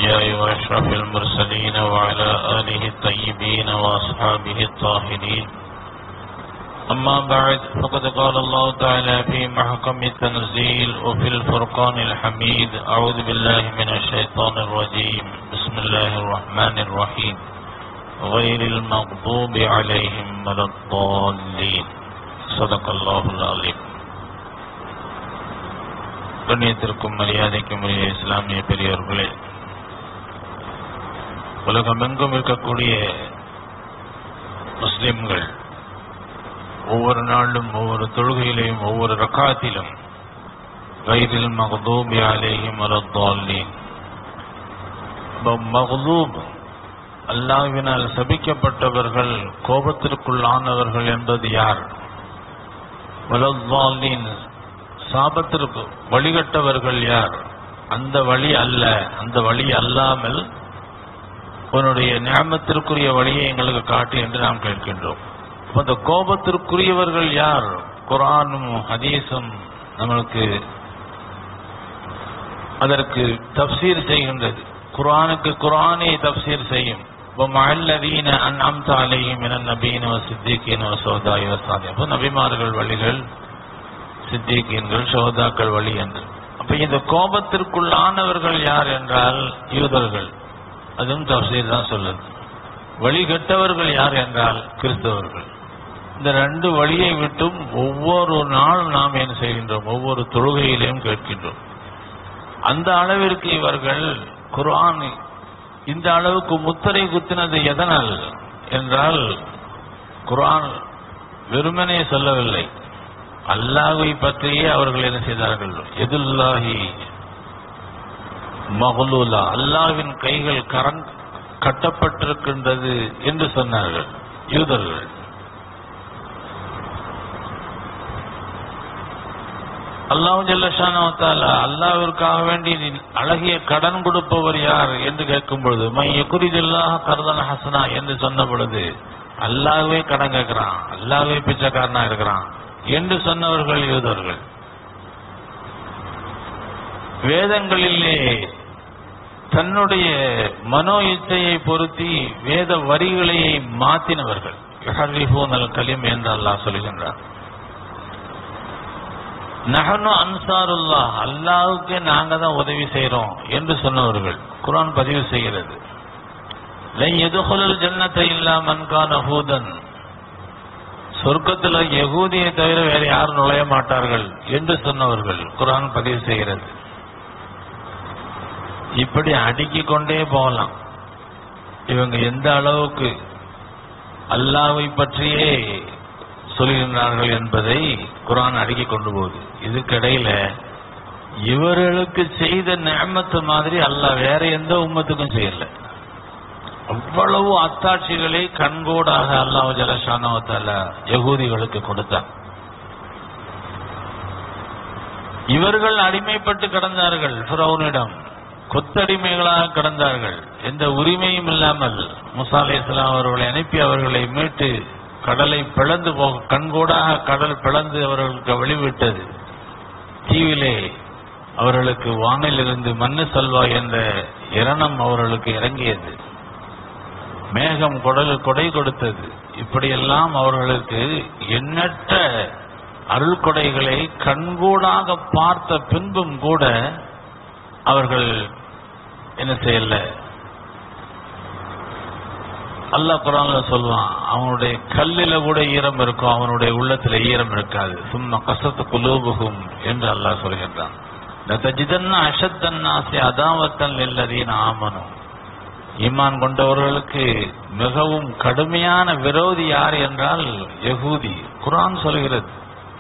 الأنبياء وأشرف المرسلين وعلى آله الطيبين وأصحابه الطاهرين أما بعد فقد قال الله تعالى في محكم التنزيل وفي الفرقان الحميد أعوذ بالله من الشيطان الرجيم بسم الله الرحمن الرحيم غير المغضوب عليهم ولا الضالين صدق الله العظيم கண்ணியத்திற்கும் மரியாதைக்கும் உரிய இஸ்லாமிய பெரியவர்களே உலகமெங்கும் இருக்கக்கூடிய முஸ்லிம்கள் ஒவ்வொரு நாளும் ஒவ்வொரு தொழுகையிலையும் ஒவ்வொரு ரக்காத்திலும் வயிறில் மகதூபி அலேஹிம் அரத்தாலீன் மகதூப் அல்லாவினால் சபிக்கப்பட்டவர்கள் கோபத்திற்குள்ளானவர்கள் என்பது யார் வலத்தாலீன் சாபத்திற்கு வழிகட்டவர்கள் யார் அந்த வழி அல்ல அந்த வழி அல்லாமல் உன்னுடைய ஞாபகத்திற்குரிய வழியை எங்களுக்கு காட்டு என்று நாம் கேட்கின்றோம் அப்ப அந்த கோபத்திற்குரியவர்கள் யார் குரானும் ஹதீஸும் நம்மளுக்கு அதற்கு தப்சீர் செய்கின்றது குரானுக்கு குரானை தப்சீர் செய்யும் மல்லதீன அன்அம்த அலைஹிம் மினன் நபீன வசித்திகீன வசோதாய் வசாதி அப்போ நபிமார்கள் வழிகள் சித்திகீன்கள் சோதாக்கள் வழி என்று அப்ப இந்த கோபத்திற்குள்ளானவர்கள் யார் என்றால் யூதர்கள் அதுவும் தப்சீர் தான் சொல்லுது வழிகட்டவர்கள் யார் என்றால் கிறிஸ்தவர்கள் இந்த ரெண்டு வழியை விட்டும் ஒவ்வொரு நாள் நாம் என்ன செய்கின்றோம் ஒவ்வொரு தொழுகையிலையும் கேட்கின்றோம் அந்த அளவிற்கு இவர்கள் குர்ஆன் இந்த அளவுக்கு முத்திரை குத்தினது எதனால் என்றால் குர்ஆன் வெறுமனே சொல்லவில்லை அல்லாஹை பற்றியே அவர்கள் என்ன செய்தார்கள் எதுல்லாஹி மகளூலா அல்லாவின் கைகள் கரங் கட்டப்பட்டிருக்கின்றது என்று சொன்னார்கள் யூதர்கள் அல்லாஹ் ஜல்லஷானவத்தால அல்லாவிற்காக வேண்டி அழகிய கடன் கொடுப்பவர் யார் என்று கேட்கும் பொழுது மைய குறிதில்லாக கருதன ஹசனா என்று சொன்ன பொழுது அல்லாவே கடன் கேட்கிறான் அல்லாவே பிச்சைக்காரனா இருக்கிறான் என்று சொன்னவர்கள் யூதர்கள் வேதங்களிலே தன்னுடைய மனோ இச்சையை பொருத்தி வேத வரிகளை மாற்றினவர்கள் கலிம் என்று அல்லாஹ் சொல்கின்றார் நகனு அன்சாருல்லா அல்லாவுக்கு நாங்க தான் உதவி செய்யறோம் என்று சொன்னவர்கள் குரான் பதிவு செய்கிறது எதுகுலல் ஜன்னத்தை இல்லா மன்கான ஹூதன் சொர்க்கத்தில் யகூதியை தவிர வேற யாரும் நுழைய மாட்டார்கள் என்று சொன்னவர்கள் குரான் பதிவு செய்கிறது இப்படி அடுக்கிக் கொண்டே போகலாம் இவங்க எந்த அளவுக்கு அல்லாவை பற்றியே சொல்கின்றார்கள் என்பதை குரான் அடுக்கி கொண்டு போகுது இதுக்கிடையில இவர்களுக்கு செய்த நேமத்து மாதிரி அல்ல வேற எந்த உம்மத்துக்கும் செய்யல அவ்வளவு அத்தாட்சிகளை கண்கூடாக அல்லாஹ் ஜலஷானவத்தால யகூதிகளுக்கு கொடுத்தான் இவர்கள் அடிமைப்பட்டு கிடந்தார்கள் ஃபிரௌனிடம் கொத்தடிமைகளாக கிடந்தார்கள் எந்த உரிமையும் இல்லாமல் முசா அலி இஸ்லாம் அவர்களை அனுப்பி அவர்களை மீட்டு கடலை பிளந்து போக கண்கூடாக கடல் பிளந்து அவர்களுக்கு வழிவிட்டது தீவிலே அவர்களுக்கு வானிலிருந்து மண்ணு செல்வா என்ற இரணம் அவர்களுக்கு இறங்கியது மேகம் கொடல் கொடை கொடுத்தது இப்படியெல்லாம் அவர்களுக்கு எண்ணற்ற அருள் கொடைகளை கண்கூடாக பார்த்த பின்பும் கூட அவர்கள் என்ன செய்யல அல்லாஹ் குரான்ல சொல்லுவான் அவனுடைய கல்லில கூட ஈரம் இருக்கும் அவனுடைய உள்ளத்துல ஈரம் இருக்காது சும்மா கசத்து குலூபுகும் என்று அல்லாஹ் சொல்கின்றான் அஷத்தன்னாசி அதாவத்தன் இல்லதீன் ஆமனும் ஈமான் கொண்டவர்களுக்கு மிகவும் கடுமையான விரோதி யார் என்றால் யகூதி குரான் சொல்கிறது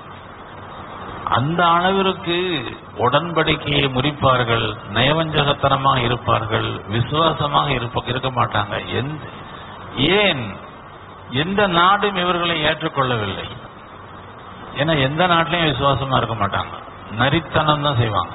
அந்த அளவிற்கு உடன்படிக்கையை முறிப்பார்கள் நயவஞ்சகத்தனமாக இருப்பார்கள் விசுவாசமாக இருப்ப இருக்க மாட்டாங்க எந்த ஏன் எந்த நாடும் இவர்களை ஏற்றுக்கொள்ளவில்லை ஏன்னா எந்த நாட்டிலையும் விசுவாசமா இருக்க மாட்டாங்க நரித்தனம் தான் செய்வாங்க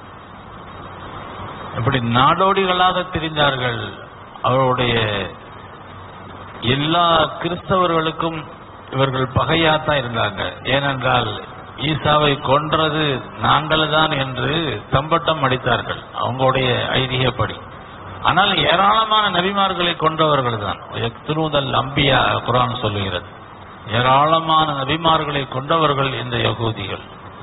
இப்படி நாடோடிகளாக திரிந்தார்கள் அவருடைய எல்லா கிறிஸ்தவர்களுக்கும் இவர்கள் பகையாத்தான் இருந்தாங்க ஏனென்றால் ஈசாவை கொன்றது நாங்கள் தான் என்று தம்பட்டம் அடித்தார்கள் அவங்களுடைய ஐதீகப்படி ஆனால் ஏராளமான நபிமார்களை கொண்டவர்கள் தான் திருமுதல் அம்பியா குரான் சொல்லுகிறது ஏராளமான நபிமார்களை கொண்டவர்கள் இந்த யகூதிகள்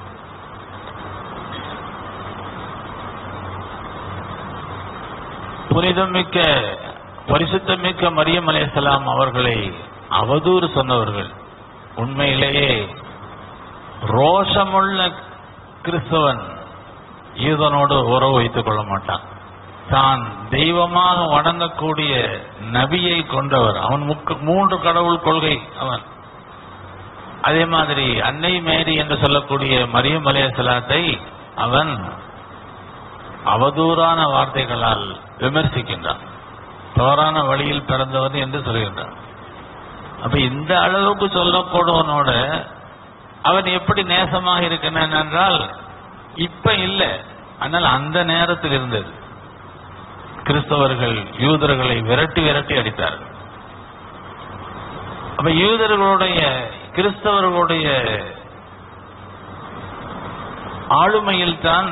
புனிதமிக்க பரிசுத்தமிக்க மரியம் அலையாம் அவர்களை அவதூறு சொன்னவர்கள் உண்மையிலேயே ரோஷமுள்ள கிறிஸ்தவன் யூதனோடு உறவு வைத்துக் கொள்ள மாட்டான் தான் தெய்வமாக வணங்கக்கூடிய நபியை கொண்டவர் அவன் முக்க மூன்று கடவுள் கொள்கை அவன் அதே மாதிரி அன்னை மேரி என்று சொல்லக்கூடிய மரியம் அலையசலாத்தை அவன் அவதூறான வார்த்தைகளால் விமர்சிக்கின்றான் தவறான வழியில் பிறந்தவன் என்று சொல்கின்றான் அப்ப இந்த அளவுக்கு சொல்லக்கூடவனோட அவன் எப்படி நேசமாக இருக்கின்றான் என்றால் இப்ப இல்லை ஆனால் அந்த நேரத்தில் இருந்தது கிறிஸ்தவர்கள் யூதர்களை விரட்டி விரட்டி அடித்தார்கள் அப்ப யூதர்களுடைய கிறிஸ்தவர்களுடைய ஆளுமையில் தான்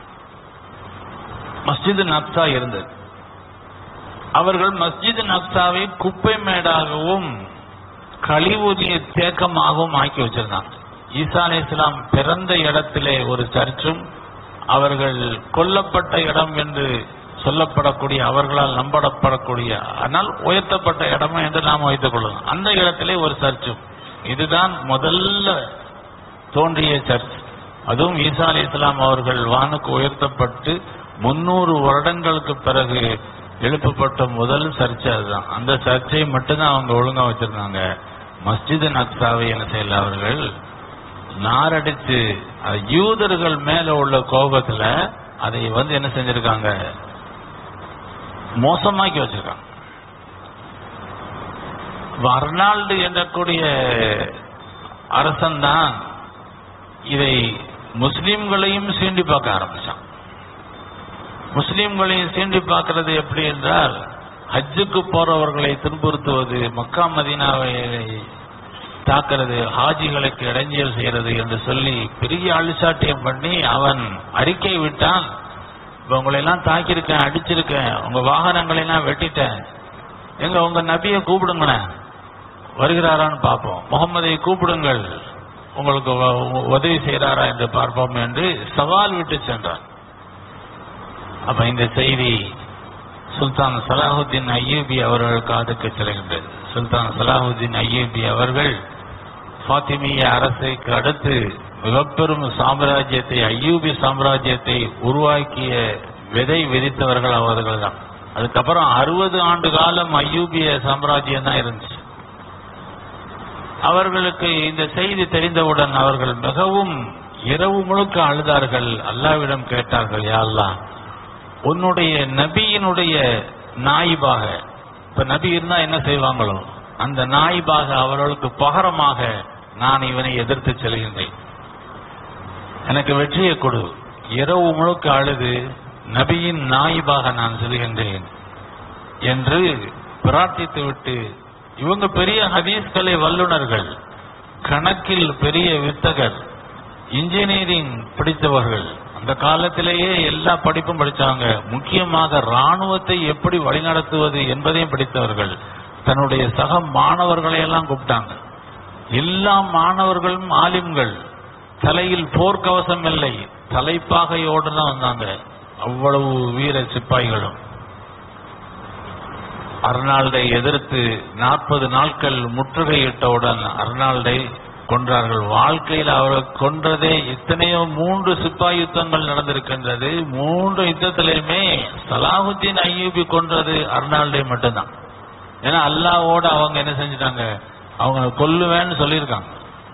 மஸ்ஜிது நக்சா இருந்தது அவர்கள் மஸ்ஜிது நக்சாவை குப்பை மேடாகவும் கழிவுரிய தேக்கமாகவும் ஆக்கி வச்சிருந்தாங்க ஈசா அலி இஸ்லாம் பிறந்த இடத்திலே ஒரு சர்ச்சும் அவர்கள் கொல்லப்பட்ட இடம் என்று சொல்லப்படக்கூடிய அவர்களால் நம்பப்படக்கூடிய ஆனால் உயர்த்தப்பட்ட இடமா என்று நாம் வைத்துக் கொள்ளலாம் அந்த இடத்திலே ஒரு சர்ச்சும் இதுதான் முதல்ல தோன்றிய சர்ச் அதுவும் ஈசா அலி இஸ்லாம் அவர்கள் வானுக்கு உயர்த்தப்பட்டு முன்னூறு வருடங்களுக்கு பிறகு எழுப்பப்பட்ட முதல் சர்ச் அதுதான் அந்த சர்ச்சை மட்டும்தான் அவங்க ஒழுங்கா வச்சிருந்தாங்க மஸ்ஜித் நக்சாவை என்ன செய்யல அவர்கள் நாரடிச்சு அது யூதர்கள் மேல உள்ள கோபத்துல அதை வந்து என்ன செஞ்சிருக்காங்க மோசமாக்கி வச்சிருக்காங்க அர்னால்டு என்றக்கூடிய அரசன் தான் இதை முஸ்லிம்களையும் சீண்டி பார்க்க ஆரம்பிச்சான் முஸ்லிம்களையும் சீண்டி பார்க்கிறது எப்படி என்றால் ஹஜ்ஜுக்கு போறவர்களை துன்புறுத்துவது மக்கா மதீனாவை தாக்குறது ஹாஜிகளுக்கு இடைஞ்சல் செய்யறது என்று சொல்லி பெரிய அழிச்சாட்டியம் பண்ணி அவன் அறிக்கை விட்டான் இப்ப உங்களை எல்லாம் தாக்கியிருக்கேன் அடிச்சிருக்கேன் உங்க வாகனங்களை எல்லாம் வெட்டிட்டேன் எங்க உங்க நபியை கூப்பிடுங்களேன் வருகிறாரான்னு பார்ப்போம் முகம்மதை கூப்பிடுங்கள் உங்களுக்கு உ- உதவி செய்கிறாரா என்று பார்ப்போம் என்று சவால் விட்டு சென்றான் அப்ப இந்த செய்தி சுல்தான் சலாஹுத்தீன் ஐயூபி அவர்கள் காதுக்கு செல்கின்றது சுல்தான் சலாஹுத்தீன் ஐயூபி அவர்கள் ஃபாத்திமிய அரசுக்கு அடுத்து மிகப்பெரும் சாம்ராஜ்யத்தை ஐயூபி சாம்ராஜ்யத்தை உருவாக்கிய விதை விதித்தவர்கள் அவர்கள் தான் அதுக்கப்புறம் அறுபது ஆண்டு காலம் ஐயூபிய சாம்ராஜ்யம் தான் இருந்துச்சு அவர்களுக்கு இந்த செய்தி தெரிந்தவுடன் அவர்கள் மிகவும் இரவு முழுக்க அழுதார்கள் அல்லாவிடம் கேட்டார்கள் யா அல்லாஹ் உன்னுடைய நபியினுடைய நாயிபாக இப்ப நபி இருந்தா என்ன செய்வாங்களோ அந்த நாயிபாக அவர்களுக்கு பகரமாக நான் இவனை எதிர்த்து செல்கின்றேன் எனக்கு வெற்றியை கொடு இரவு முழுக்க அழுது நபியின் நாயிபாக நான் செல்கின்றேன் என்று பிரார்த்தித்து விட்டு இவங்க பெரிய ஹதீஸ்கலை வல்லுனர்கள் கணக்கில் பெரிய வித்தகர் இன்ஜினியரிங் படித்தவர்கள் அந்த காலத்திலேயே எல்லா படிப்பும் படிச்சாங்க முக்கியமாக ராணுவத்தை எப்படி வழிநடத்துவது என்பதையும் படித்தவர்கள் தன்னுடைய சக மாணவர்களை எல்லாம் கூப்பிட்டாங்க எல்லா மாணவர்களும் ஆலிம்கள் தலையில் போர்க்கவசம் இல்லை தலைப்பாகையோடு தான் வந்தாங்க அவ்வளவு வீர சிப்பாய்களும் அர்னால்டை எதிர்த்து நாற்பது நாட்கள் முற்றுகையிட்டவுடன் அர்னால்டை கொன்றார்கள் வாழ்க்கையில் அவரை கொன்றதே எத்தனையோ மூன்று சிப்பாய் யுத்தங்கள் நடந்திருக்கின்றது மூன்று யுத்தத்திலையுமே சலாஹுத்தீன் ஐயூபி கொன்றது அர்னால்டை மட்டும்தான் ஏன்னா அல்லாவோட அவங்க என்ன செஞ்சிட்டாங்க அவங்க கொல்லுவேன்னு சொல்லியிருக்காங்க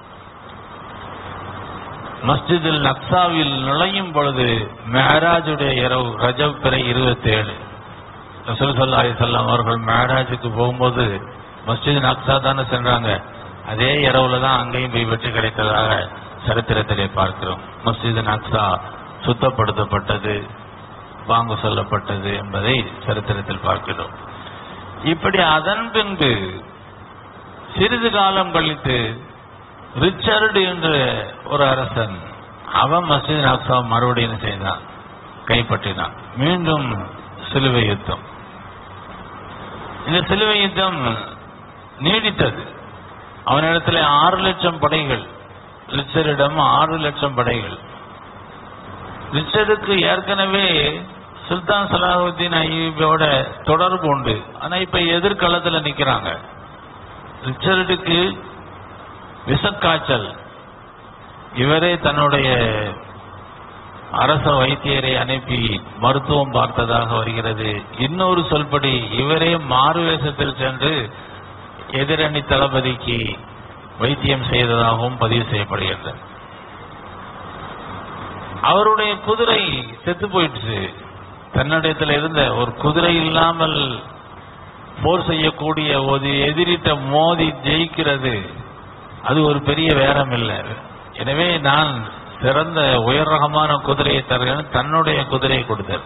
மஸ்ஜிதில் நக்சாவில் நுழையும் பொழுது மெஹராஜுடைய இரவு ரஜப் பிறை இருபத்தி ஏழு ரசூல் சல்லா அலிசல்லாம் அவர்கள் மேராஜுக்கு போகும்போது மஸ்ஜித் நக்சா தானே சென்றாங்க அதே இரவுல தான் அங்கேயும் போய் வெற்றி கிடைத்ததாக சரித்திரத்திலே பார்க்கிறோம் மஸ்ஜித் நக்சா சுத்தப்படுத்தப்பட்டது வாங்க சொல்லப்பட்டது என்பதை சரித்திரத்தில் பார்க்கிறோம் இப்படி அதன் பின்பு சிறிது காலம் கழித்து ரிச்சர்டு என்ற ஒரு அரசன் அவன் மஸ்ஜித் நக்சா மறுபடியும் செய்தான் கைப்பற்றினான் மீண்டும் சிலுவை யுத்தம் இந்த சிலுவை யுத்தம் நீடித்தது அவனிடத்தில் ஆறு லட்சம் படைகள் ரிச்சரிடம் ஆறு லட்சம் படைகள் ரிச்சருக்கு ஏற்கனவே சுல்தான் சலாஹுத்தீன் ஐயோட தொடர்பு உண்டு ஆனா இப்ப எதிர்காலத்துல நிக்கிறாங்க ரிச்சர்டுக்கு விஷக்காய்ச்சல் இவரே தன்னுடைய அரச வைத்தியரை அனுப்பி மருத்துவம் பார்த்ததாக வருகிறது இன்னொரு சொல்படி இவரே மாறு வேஷத்தில் சென்று எதிரணி தளபதிக்கு வைத்தியம் செய்ததாகவும் பதிவு செய்யப்படுகிறது அவருடைய குதிரை செத்து போயிடுச்சு தன்னிடத்தில் இருந்த ஒரு குதிரை இல்லாமல் போர் செய்யக்கூடிய ஒரு எதிரிட்ட மோதி ஜெயிக்கிறது அது ஒரு பெரிய வேரம் இல்லை எனவே நான் சிறந்த உயர் ரகமான குதிரையை தருகிறேன் தன்னுடைய குதிரையை கொடுத்தார்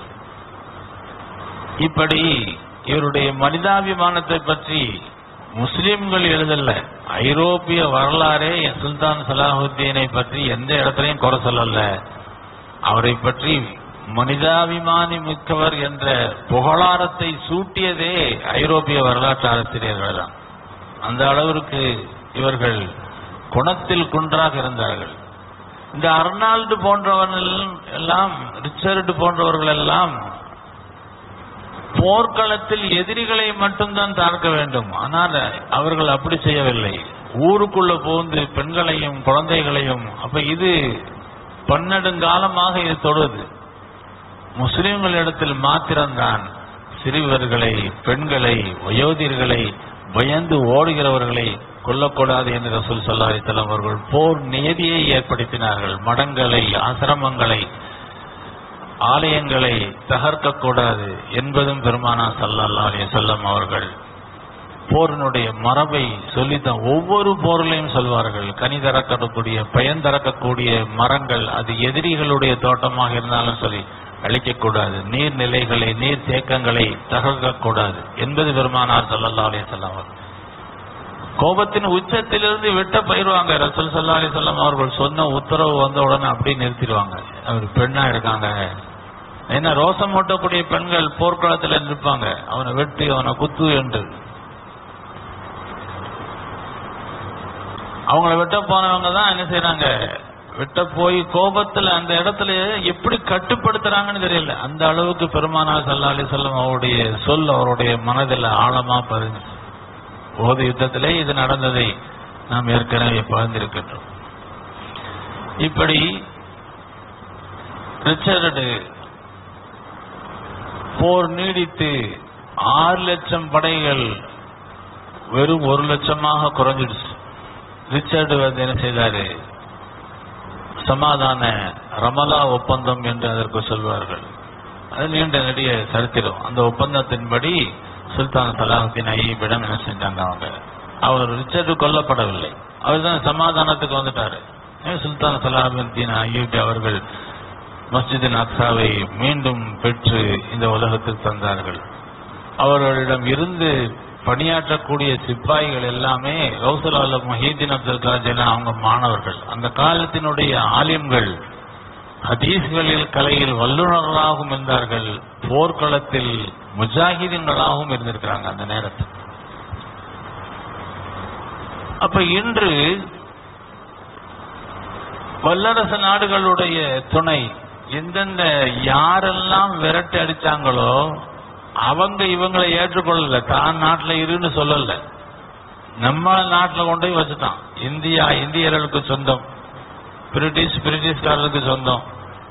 இப்படி இவருடைய மனிதாபிமானத்தை பற்றி முஸ்லிம்கள் எழுதல ஐரோப்பிய வரலாறே சுல்தான் சலாஹுத்தீனை பற்றி எந்த இடத்துலையும் குறை சொல்லல அவரை பற்றி மனிதாபிமானி மிக்கவர் என்ற புகழாரத்தை சூட்டியதே ஐரோப்பிய வரலாற்று ஆசிரியர்கள் தான் அந்த அளவிற்கு இவர்கள் குணத்தில் குன்றாக இருந்தார்கள் இந்த அர்னால்டு போன்றவர்கள் எல்லாம் ரிச்சர்டு போன்றவர்கள் எல்லாம் போர்க்களத்தில் எதிரிகளை மட்டும்தான் தாக்க வேண்டும் ஆனால் அவர்கள் அப்படி செய்யவில்லை ஊருக்குள்ள புகுந்து பெண்களையும் குழந்தைகளையும் அப்ப இது பன்னெடுங்காலமாக இது தொடுது முஸ்லிம்களிடத்தில் மாத்திரம்தான் சிறுவர்களை பெண்களை வயோதிகர்களை பயந்து ஓடுகிறவர்களை கொல்லக்கூடாது என்று ரசூல் சல்லா அலித்தலாம் அவர்கள் போர் நியதியை ஏற்படுத்தினார்கள் மடங்களை ஆசிரமங்களை ஆலயங்களை தகர்க்கக்கூடாது என்பதும் பெருமானா சல்லல்லா அலி சொல்லம் அவர்கள் போரினுடைய மரபை சொல்லித்தான் ஒவ்வொரு போரிலையும் சொல்வார்கள் கனி திறக்கக்கூடிய பயன் திறக்கக்கூடிய மரங்கள் அது எதிரிகளுடைய தோட்டமாக இருந்தாலும் சரி அழிக்கக்கூடாது நீர்நிலைகளை நீர் தேக்கங்களை தகர்க்கக்கூடாது என்பது பெருமானார் சல்லல்லா அலி சொல்லம் அவர்கள் கோபத்தின் உச்சத்திலிருந்து வெட்ட பயிர்வாங்க ரசூல் சல்லா அலி சொல்லம் அவர்கள் சொன்ன உத்தரவு வந்த உடனே அப்படியே நிறுத்திடுவாங்க அவர் பெண்ணா இருக்காங்க ஏன்னா ரோசம் மூட்டக்கூடிய பெண்கள் போர்க்களத்தில் நிற்பாங்க அவனை வெட்டு அவனை குத்து என்று அவங்கள வெட்ட போனவங்க தான் என்ன செய்யறாங்க வெட்ட போய் கோபத்துல அந்த இடத்துல எப்படி கட்டுப்படுத்துறாங்கன்னு தெரியல அந்த அளவுக்கு பெருமானார் சல்லா அலி சொல்லம் அவருடைய சொல் அவருடைய மனதில் ஆழமா பதிஞ்சு போது யுத்தத்திலே இது நடந்ததை நாம் ஏற்கனவே பகிர்ந்திருக்கின்றோம் இப்படி ரிச்சர்டு போர் நீடித்து ஆறு லட்சம் படைகள் வெறும் ஒரு லட்சமாக குறைஞ்சிடுச்சு ரிச்சர்டு வந்து என்ன செய்தாரு சமாதான ரமலா ஒப்பந்தம் என்று அதற்கு சொல்வார்கள் அது நீண்ட நெடிய சரித்திரம் அந்த ஒப்பந்தத்தின்படி சுல்தான் சலாஹுத்தீன் ஐயீபிடம் என்ன செஞ்சாங்க அவங்க அவர் ரிச்சர்டு கொல்லப்படவில்லை அவர் தான் சமாதானத்துக்கு வந்துட்டாரு ஏன் சுல்தான் சலாஹுத்தீன் ஐயூபி அவர்கள் மஸ்ஜிதின் அக்ஸாவை மீண்டும் பெற்று இந்த உலகத்துக்கு தந்தார்கள் அவர்களிடம் இருந்து பணியாற்றக்கூடிய சிப்பாய்கள் எல்லாமே கௌசலால மஹீதீன் அப்துல் காஜனா அவங்க மாணவர்கள் அந்த காலத்தினுடைய ஆலிம்கள் ஹதீஸ்களில் கலையில் வல்லுநர்களாகவும் இருந்தார்கள் போர்க்களத்தில் முஜாஹிதீன்களாகவும் இருந்திருக்கிறாங்க அந்த நேரத்தில் அப்ப இன்று வல்லரசு நாடுகளுடைய துணை எந்தெந்த யாரெல்லாம் விரட்டி அடிச்சாங்களோ அவங்க இவங்களை ஏற்றுக்கொள்ளல தான் நாட்டுல இருன்னு சொல்லல நம்ம நாட்டுல கொண்டு போய் வச்சுட்டான் இந்தியா இந்தியர்களுக்கு சொந்தம் பிரிட்டிஷ் பிரிட்டிஷ்காரருக்கு சொந்தம்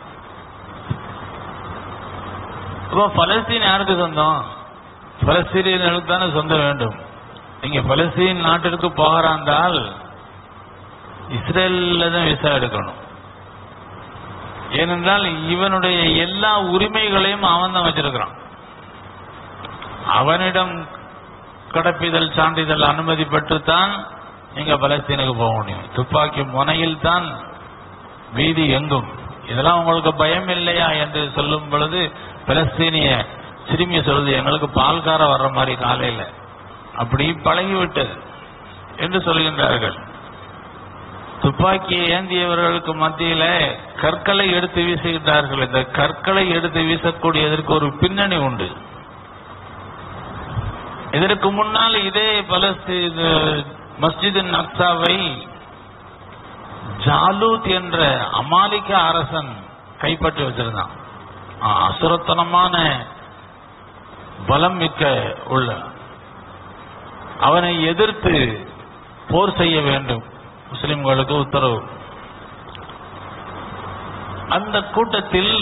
இப்போ பலஸ்தீன் யாருக்கு சொந்தம் பலஸ்தீனியர்களுக்கு தானே சொந்தம் வேண்டும் நீங்க பலஸ்தீன் நாட்டிற்கு போகிறாந்தால் இஸ்ரேல்ல தான் விசா எடுக்கணும் ஏனென்றால் இவனுடைய எல்லா உரிமைகளையும் அவன் தான் வச்சிருக்கிறான் அவனிடம் கடப்பிதழ் சான்றிதழ் அனுமதி பெற்றுத்தான் நீங்க பலஸ்தீனுக்கு போக முடியும் துப்பாக்கி முனையில் தான் வீதி எங்கும் இதெல்லாம் உங்களுக்கு பயம் இல்லையா என்று சொல்லும் பொழுது பலஸ்தீனிய சிறுமி சொல்லுது எங்களுக்கு பால்கார வர்ற மாதிரி காலையில அப்படி பழகிவிட்டது என்று சொல்கின்றார்கள் துப்பாக்கியை ஏந்தியவர்களுக்கு மத்தியில கற்களை எடுத்து வீசுகின்றார்கள் இந்த கற்களை எடுத்து வீசக்கூடியதற்கு ஒரு பின்னணி உண்டு இதற்கு முன்னால் இதே பலஸ்தீன் மஸ்ஜிதின் அக்சாவை ஜாலூத் என்ற அமாலிக அரசன் கைப்பற்றி வச்சிருந்தான் ஆ, அசுரத்தனமான பலம் மிக்க உள்ள அவனை எதிர்த்து போர் செய்ய வேண்டும் முஸ்லிம்களுக்கு உத்தரவு அந்த கூட்டத்தில்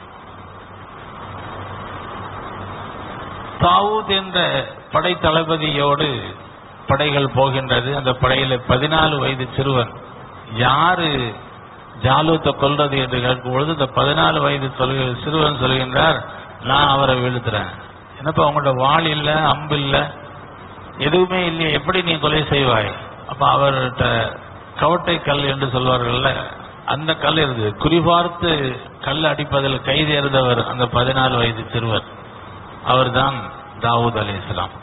தாவூத் என்ற படை தளபதியோடு படைகள் போகின்றது அந்த படையில பதினாலு வயது சிறுவன் யாரு ஜாலூத்தை கொல்றது என்று கேட்கும் பொழுது இந்த பதினாலு வயது சொல்கிற சிறுவன் சொல்கின்றார் நான் அவரை வீழ்த்துறேன் என்னப்பா உங்களோட வாள் இல்ல அம்பு இல்ல எதுவுமே இல்லையே எப்படி நீ கொலை செய்வாய் அப்ப அவர்கிட்ட கவட்டை கல் என்று சொல்வார்கள்ல அந்த கல் இருந்து குறிபார்த்து கல் அடிப்பதில் கைது இருந்தவர் அந்த பதினாலு வயது சிறுவர் அவர்தான் தாவூத் அலி இஸ்லாம்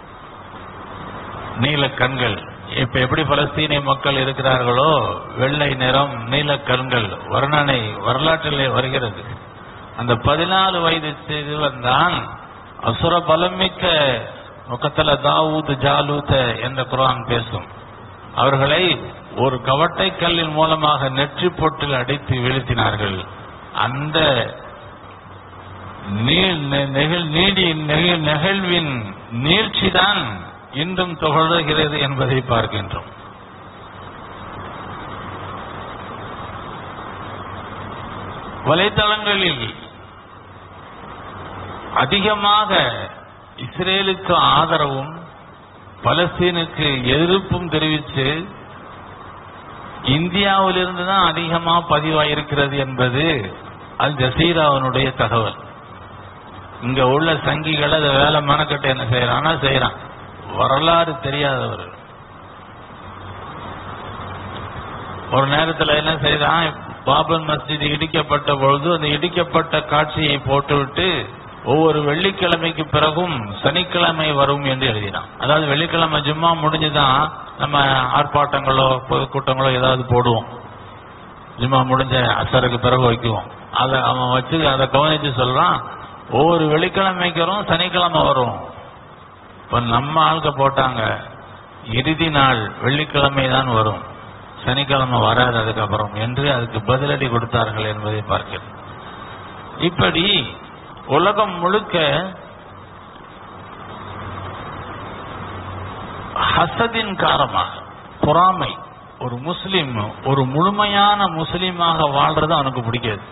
நீல கண்கள் இப்ப எப்படி பலஸ்தீனிய மக்கள் இருக்கிறார்களோ வெள்ளை நிறம் நீல கண்கள் வர்ணனை வரலாற்றிலே வருகிறது அந்த பதினாலு வயது சிறுவன் தான் அசுர பலமிக்க முகத்தல தாவூத் ஜாலூத் என்ற குரான் பேசும் அவர்களை ஒரு கவட்டை கல்லின் மூலமாக நெற்றி பொட்டில் அடித்து வீழ்த்தினார்கள் அந்த நீ- நெ- நெகிழ் நீடி நெகிழ் நிகழ்வின் நீட்சிதான் இன்றும் தொடர்கிறது என்பதை பார்க்கின்றோம் வலைத்தளங்களில் அதிகமாக இஸ்ரேலுக்கு ஆதரவும் பலஸ்தீனுக்கு எதிர்ப்பும் தெரிவித்து இந்தியாவிலிருந்து தான் அதிகமா பதிவாயிருக்கிறது என்பது அல் ஜசீராவினுடைய தகவல் இங்க உள்ள சங்கிகள் அதை வேலை மனக்கட்டு என்ன செய்யறான்னா செய்யறான் வரலாறு தெரியாதவர் ஒரு நேரத்துல என்ன செய்யறான் பாபர் மஸ்ஜித் இடிக்கப்பட்ட பொழுது அந்த இடிக்கப்பட்ட காட்சியை போட்டுவிட்டு ஒவ்வொரு வெள்ளிக்கிழமைக்கு பிறகும் சனிக்கிழமை வரும் என்று எழுதினான் அதாவது வெள்ளிக்கிழமை ஜும்மா முடிஞ்சுதான் நம்ம ஆர்ப்பாட்டங்களோ பொதுக்கூட்டங்களோ ஏதாவது போடுவோம் ஜும்மா முடிஞ்ச அசருக்கு பிறகு வைக்குவோம் அதை அவன் வச்சு அதை கவனிச்சு சொல்றான் ஒவ்வொரு வெள்ளிக்கிழமைக்கும் சனிக்கிழமை வரும் இப்ப நம்ம ஆளுக்க போட்டாங்க இறுதி நாள் வெள்ளிக்கிழமை தான் வரும் சனிக்கிழமை வராது அதுக்கப்புறம் என்று அதுக்கு பதிலடி கொடுத்தார்கள் என்பதை பார்க்கிறேன் இப்படி உலகம் முழுக்க ஹசதின் காரணமாக பொறாமை ஒரு முஸ்லிம் ஒரு முழுமையான முஸ்லீமாக வாழ்றது அவனுக்கு பிடிக்காது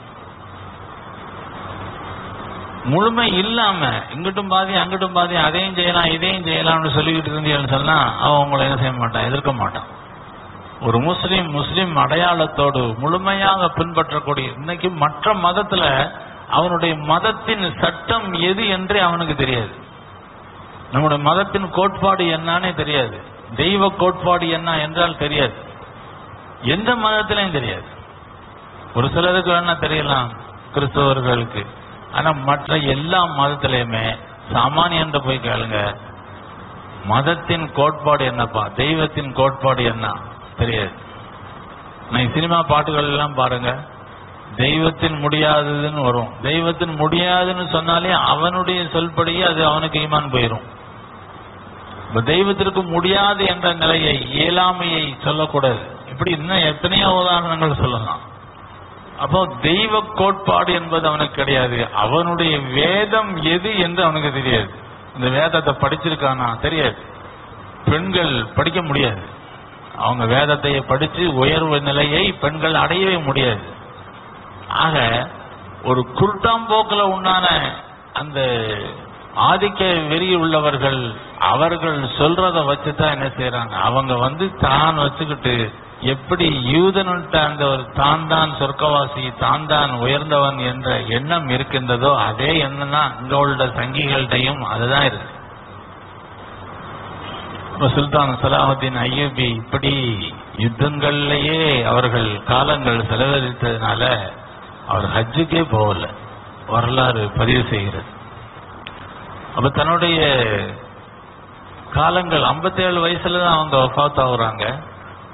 முழுமை இல்லாம இங்கிட்டும் பாதி அங்கிட்டும் பாதி அதையும் செய்யலாம் இதையும் செய்யலாம்னு சொல்லிக்கிட்டு இருந்தீங்கன்னு சொன்னா அவன் உங்களை என்ன செய்ய மாட்டான் எதிர்க்க மாட்டான் ஒரு முஸ்லீம் முஸ்லீம் அடையாளத்தோடு முழுமையாக பின்பற்றக்கூடிய இன்னைக்கு மற்ற மதத்துல அவனுடைய மதத்தின் சட்டம் எது என்றே அவனுக்கு தெரியாது நம்முடைய மதத்தின் கோட்பாடு என்னன்னே தெரியாது தெய்வ கோட்பாடு என்ன என்றால் தெரியாது எந்த மதத்திலையும் தெரியாது ஒரு சிலருக்கு வேணா தெரியலாம் கிறிஸ்தவர்களுக்கு ஆனா மற்ற எல்லா மதத்திலையுமே சாமானியன்ற போய் கேளுங்க மதத்தின் கோட்பாடு என்னப்பா தெய்வத்தின் கோட்பாடு என்ன தெரியாது நான் சினிமா பாட்டுகள் எல்லாம் பாருங்க தெய்வத்தின் முடியாததுன்னு வரும் தெய்வத்தின் முடியாதுன்னு சொன்னாலே அவனுடைய சொல்படியே அது அவனுக்கு ஈமான் போயிரும் இப்ப தெய்வத்திற்கு முடியாது என்ற நிலையை இயலாமையை சொல்லக்கூடாது இப்படி இன்னும் எத்தனையோ உதாரணங்கள் சொல்லலாம் அப்போ தெய்வ கோட்பாடு என்பது அவனுக்கு கிடையாது அவனுடைய வேதம் எது என்று அவனுக்கு தெரியாது இந்த வேதத்தை படிச்சிருக்கானா தெரியாது பெண்கள் படிக்க முடியாது அவங்க வேதத்தை படிச்சு உயர்வு நிலையை பெண்கள் அடையவே முடியாது ஆக ஒரு குருட்டாம்போக்கில் உண்டான அந்த ஆதிக்க வெறி உள்ளவர்கள் அவர்கள் சொல்றத வச்சுதான் என்ன செய்யறாங்க அவங்க வந்து தான் வச்சுக்கிட்டு எப்படி யூதனுட்ட அந்த ஒரு தான் தான் சொர்க்கவாசி தான் தான் உயர்ந்தவன் என்ற எண்ணம் இருக்கின்றதோ அதே எண்ணம் தான் இங்க உள்ள சங்கிகள்கிட்டையும் அதுதான் இருக்கு இப்ப சுல்தான் சலாஹுத்தீன் ஐயூபி இப்படி யுத்தங்கள்லயே அவர்கள் காலங்கள் செலவழித்ததுனால அவர் ஹஜ்ஜுக்கே போகல வரலாறு பதிவு செய்கிறது அப்ப தன்னுடைய காலங்கள் 57 வயசுல தான் அவங்க வஃபாத் ஆகுறாங்க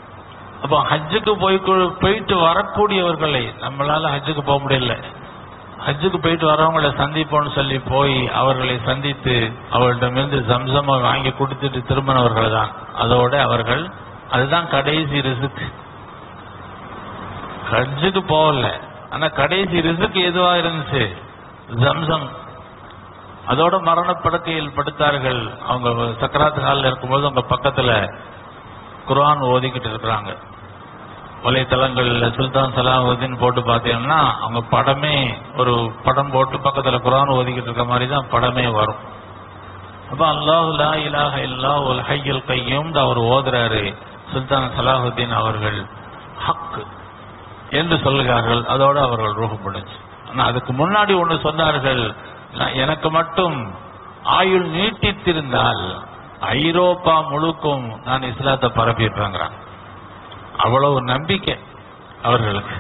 அப்போ ஹஜ்ஜுக்கு போய் கு- போயிட்டு வரக்கூடியவர்களை நம்மளால ஹஜ்ஜுக்கு போக முடியல ஹஜ்ஜுக்கு போயிட்டு வரவங்களை சந்திப்போம்னு சொல்லி போய் அவர்களை சந்தித்து அவர்களிடமிருந்து சம்சம வாங்கி கொடுத்துட்டு திரும்பினவர்கள் தான் அதோட அவர்கள் அதுதான் கடைசி ரிசுக்கு ஹஜ்ஜுக்கு போகல ஆனா கடைசி ரிசுக்கு எதுவா இருந்துச்சு ஜம்சம் அதோட மரணப்படுக்கையில் படுத்தார்கள் அவங்க சக்கராத்து ஹாலில் இருக்கும்போது அவங்க பக்கத்துல குர்ஆன் ஓதிக்கிட்டு இருக்கிறாங்க வலைத்தளங்கள்ல சுல்தான் சலாஹுதீன் போட்டு பார்த்தீங்கன்னா அவங்க படமே ஒரு படம் போட்டு பக்கத்துல குர்ஆன் ஓதிக்கிட்டு இருக்க மாதிரி தான் படமே வரும் அப்ப அல்லாஹ் லா இலாஹ இல்லா உல் ஹய்யுல் கையும் அவர் ஓதுறாரு சுல்தான் சலாஹுதீன் அவர்கள் ஹக் என்று சொல்லுகிறார்கள் அதோடு அவர்கள் ரூபப்படுச்சு ஆனா அதுக்கு முன்னாடி ஒன்று சொன்னார்கள் நான் எனக்கு மட்டும் ஆயுள் நீட்டித்திருந்தால் ஐரோப்பா முழுக்கும் நான் இஸ்லாத்தை பரப்பியிருப்பேங்கிறான் அவ்வளவு நம்பிக்கை அவர்களுக்கு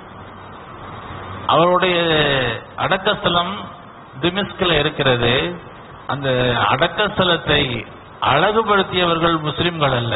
அவருடைய அடக்கஸ்தலம் திமிஸ்கில் இருக்கிறது அந்த அடக்கஸ்தலத்தை அழகுபடுத்தியவர்கள் முஸ்லிம்கள் அல்ல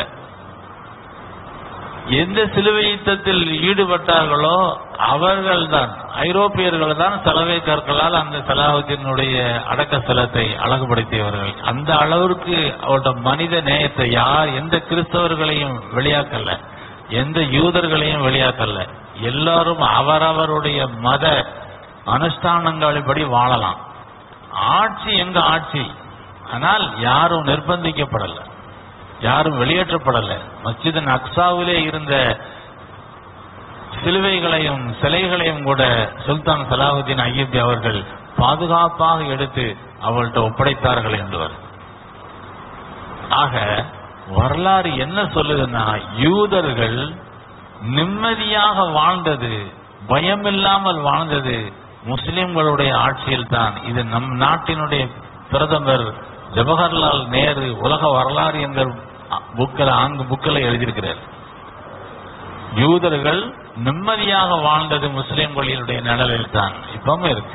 எந்த சிலுவை யுத்தத்தில் ஈடுபட்டார்களோ அவர்கள்தான் ஐரோப்பியர்கள் தான் சலவை கற்களால் அந்த சலாஹுதீனுடைய அடக்க ஸ்தலத்தை அழகுபடுத்தியவர்கள் அந்த அளவிற்கு அவருடைய மனித நேயத்தை யார் எந்த கிறிஸ்தவர்களையும் வெளியாக்கல எந்த யூதர்களையும் வெளியாக்கல எல்லாரும் அவரவருடைய மத அனுஷ்டானங்களின்படி வாழலாம் ஆட்சி எங்க ஆட்சி ஆனால் யாரும் நிர்பந்திக்கப்படல யாரும் வெளியேற்றப்படல மஸ்ஜித் அக்ஸாவிலே இருந்த சிலுவைகளையும் சிலைகளையும் கூட சுல்தான் சலாஹுதீன் ஐயப்பி அவர்கள் பாதுகாப்பாக எடுத்து அவள்கிட்ட ஒப்படைத்தார்கள் என்பவர் ஆக வரலாறு என்ன சொல்லுதுன்னா யூதர்கள் நிம்மதியாக வாழ்ந்தது பயமில்லாமல் வாழ்ந்தது முஸ்லிம்களுடைய ஆட்சியில் தான் இது நம் நாட்டினுடைய பிரதமர் ஜவஹர்லால் நேரு உலக வரலாறு என்கிற புக்கில் ஆங்கு புக்கில் எழுதியிருக்கிறார் யூதர்கள் நிம்மதியாக வாழ்ந்தது முஸ்லிம்களினுடைய நிழலில் தான் இப்பவும் இருக்கு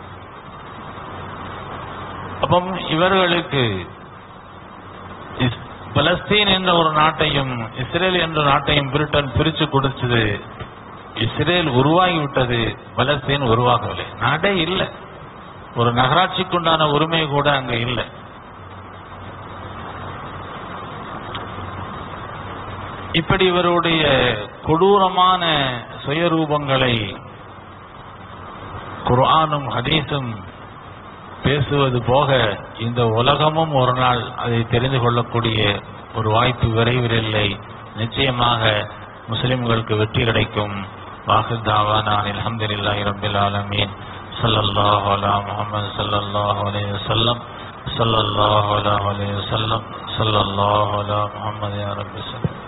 அப்பம் இவர்களுக்கு இஸ்- பலஸ்தீன் என்ற ஒரு நாட்டையும் இஸ்ரேல் என்ற நாட்டையும் பிரிட்டன் பிரிச்சு கொடுத்தது இஸ்ரேல் உருவாகி விட்டது பலஸ்தீன் உருவாகவில்லை நாடே இல்லை ஒரு நகராட்சிக்குண்டான உரிமை கூட அங்க இல்லை இப்படி இவருடைய கொடூரமான சுயரூபங்களை குர்ஆனும் ஹதீஸும் பேசுவது போக இந்த உலகமும் ஒரு நாள் அதை தெரிந்து கொள்ளக்கூடிய ஒரு வாய்ப்பு விரைவில் இல்லை நிச்சயமாக முஸ்லிம்களுக்கு வெற்றி கிடைக்கும் வாஹு தாவானான் அல்ஹம்துலில்லாஹி ரப்பில் ஆலமீன் ஸல்லல்லாஹு அலா முஹம்மது ஸல்லல்லாஹு அலைஹி வஸல்லம் ஸல்லல்லாஹு அலா அலைஹி வஸல்லம் ஸல்லல்லாஹு அலா முஹம்மது யா ரப்பி ஸல்லம்